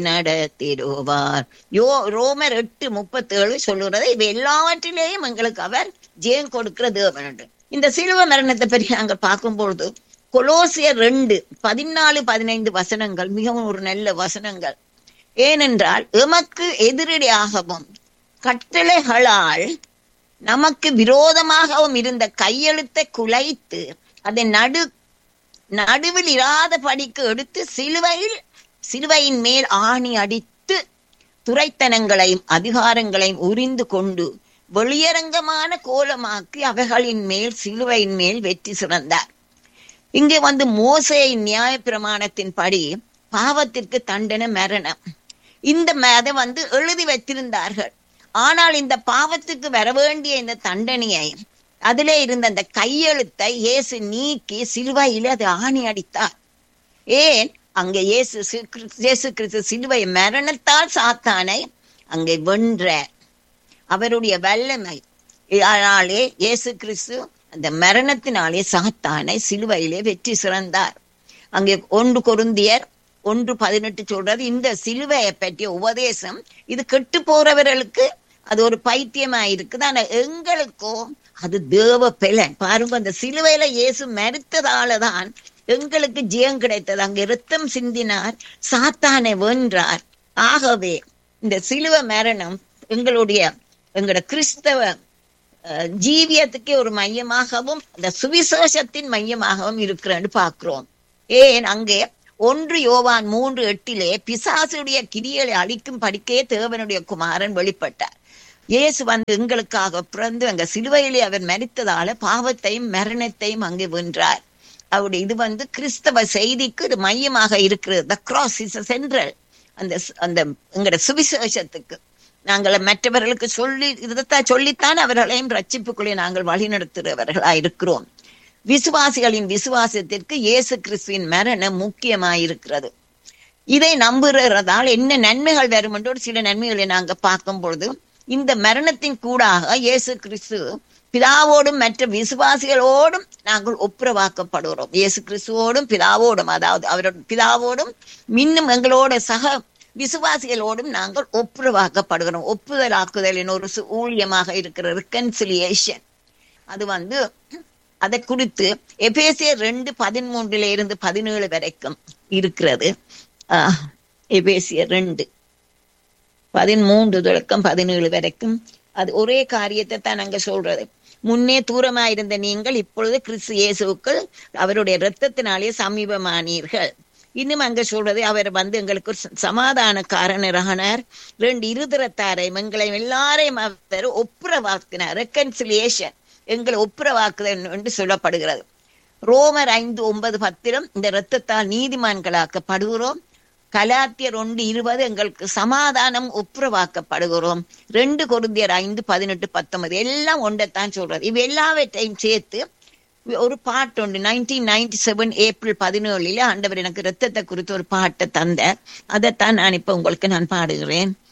நடத்திடுவார் யோ ரோமர் எட்டு முப்பத்தேழு சொல்லுறது இவை எல்லாவற்றிலேயும் எங்களுக்கு அவர் ஜெயம் கொடுக்கிற தேவன் என்று. இந்த சிலுவ மரணத்தை பற்றி நாங்கள் பார்க்கும்பொழுது கொலோசியர் ரெண்டு பதினாலு பதினைந்து வசனங்கள் மிகவும் ஒரு நல்ல வசனங்கள் ஏனென்றால் எமக்கு எதிரடியாகவும் கட்டளைகளால் நமக்கு விரோதமாகவும் இருந்த கையெழுத்தை குலைத்து அதை நடு நடுவில் இராத படிக்கு எடுத்து சிலுவையில் சிலுவையின் மேல் ஆணி அடித்து துரைத்தனங்களையும் அதிகாரங்களையும் உரிந்து கொண்டு வெளியரங்கமான கோலமாக்கி அவைகளின் மேல் சிலுவையின் மேல் வெற்றி சிறந்தார் இங்கே வந்து மோசையின் நியாய பிரமாணத்தின் படி பாவத்திற்கு தண்டனை மரணம் இந்த ம- அதை வந்து எழுதி வைத்திருந்தார்கள் ஆனால் இந்த பாவத்துக்கு வர வேண்டிய இந்த தண்டனையை அதிலே இருந்த அந்த கையெழுத்தை இயேசு நீக்கி சிலுவையில் அதை ஆணி அடித்தார் ஏன் அங்கே இயேசு சி- கிறிஸ்து- இயேசு கிறிஸ்து சிலுவை மரணத்தால் சாத்தானை அங்கே வென்றார் அவருடைய வல்லமை அதனாலே இயேசு கிறிஸ்து அந்த மரணத்தினாலே சாத்தானை சிலுவையிலே வெற்றி சிறந்தார் அங்கே ஒன்று கொருந்தியர் ஒன்று பதினெட்டு சொல்றது இந்த சிலுவையை பற்றிய உபதேசம் இது கெட்டு போறவர்களுக்கு அது ஒரு பைத்தியமா இருக்குது ஆனா எங்களுக்கோ அது தேவ பலன் பாருங்க அந்த சிலுவையில இயேசு மறுத்ததால தான் எங்களுக்கு ஜெயம் கிடைத்தது அங்க இரத்தம் சிந்தினார் சாத்தானை வென்றார் ஆகவே இந்த சிலுவ மரணம் எங்களுடைய எங்களோட கிறிஸ்தவ அஹ், ஜீவியத்துக்கே ஒரு மையமாகவும் இந்த சுவிசேஷத்தின் மையமாகவும் இருக்கிறன்னு பார்க்கிறோம் ஏன் அங்கே ஒன்று யோவான் மூன்று எட்டிலே பிசாசுடைய கிரியலை அழிக்கும் படிக்கே தேவனுடைய குமாரன் வெளிப்பட்டார் இயேசு வந்து எங்களுக்காக பிறந்து அங்க சிலுவையிலே அவர் மரித்ததால பாவத்தையும் மரணத்தையும் அங்கே வென்றார் அவருடைய இது வந்து கிறிஸ்தவ செய்திக்கு இது மையமாக இருக்கிறது த கிராஸ் இஸ் சென்ட்ரல் அந்த ஸ்- அந்த எங்கட சுவிசேஷத்துக்கு நாங்கள் மற்றவர்களுக்கு சொல்லி இதைத்தான் சொல்லித்தான் அவர்களையும் ரட்சிப்புக்குள்ளே நாங்கள் வழிநடத்துகிறவர்களா இருக்கிறோம் விசுவாசிகளின் விசுவாசத்திற்கு இயேசு கிறிஸ்துவின் மரணம் முக்கியமாயிருக்கிறது இதை நம்புகிறதால் என்ன நன்மைகள் வரும் என்று ஒரு சில நன்மைகளை நாங்க பார்க்கும் பொழுது இந்த மரணத்தின் கூடாக இயேசு கிறிஸ்து பிதாவோடும் மற்ற விசுவாசிகளோடும் நாங்கள் ஒப்புரவாக்கப்படுகிறோம் இயேசு கிறிஸ்துவோடும் பிதாவோடும் அதாவது அவரோட பிதாவோடும் மின்னும் எங்களோட சக விசுவாசிகளோடும் நாங்கள் ஒப்புரவாக்கப்படுகிறோம் ஒப்புதலாக்குதலின் ஒரு சு- ஊழியமாக இருக்கிற ரிகன்சிலியேஷன் அது வந்து அதை குறித்து எபேசியர் ரெண்டு பதிமூன்றுல இருந்து பதினேழு வரைக்கும் இருக்கிறது ஆஹ், எபேசியர் ரெண்டு பதிமூன்று தொடக்கம் பதினேழு வரைக்கும் அது ஒரே காரியத்தை தான் அங்க சொல்றது முன்னே தூரமாயிருந்த நீங்கள் இப்பொழுது கிறிஸ்து இயேசுவுக்குள் அவருடைய இரத்தத்தினாலே சமீபமானீர்கள் இன்னும் அங்க சொல்றது அவர் வந்து எங்களுக்கு ஒரு ச- சமாதான காரணரானார் ரெண்டு இருதரத்தாரையும் எங்களை எல்லாரையும் அவர் ஒப்புரவாக்கினார் ரெக்கன்சிலியேஷன் எங்களை ஒப்புரவாக்குதல் என்று சொல்லப்படுகிறது ரோமர் ஐந்து ஒன்பது பத்திரம் இந்த இரத்தத்தால் நீதிமான்களாக்கப்படுகிறோம் கலாத்தியர் ஒன்று இருபது எங்களுக்கு சமாதானம் ஒப்புரவாக்கப்படுகிறோம் ரெண்டு கொருந்தியர் ஐந்து பதினெட்டு பத்தொன்பது எல்லாம் ஒன்றைத்தான் சொல்றது இவ எல்லாவற்றையும் சேர்த்து ஒரு பாட்டு உண்டு நைன்டீன் நைன்டி செவன் ஏப்ரல் பதினேழுல ஆண்டவர் எனக்கு ரத்தத்தை குறித்து ஒரு பாட்டை தந்தார் அதைத்தான் நான் இப்ப உங்களுக்கு நான் பாடுகிறேன்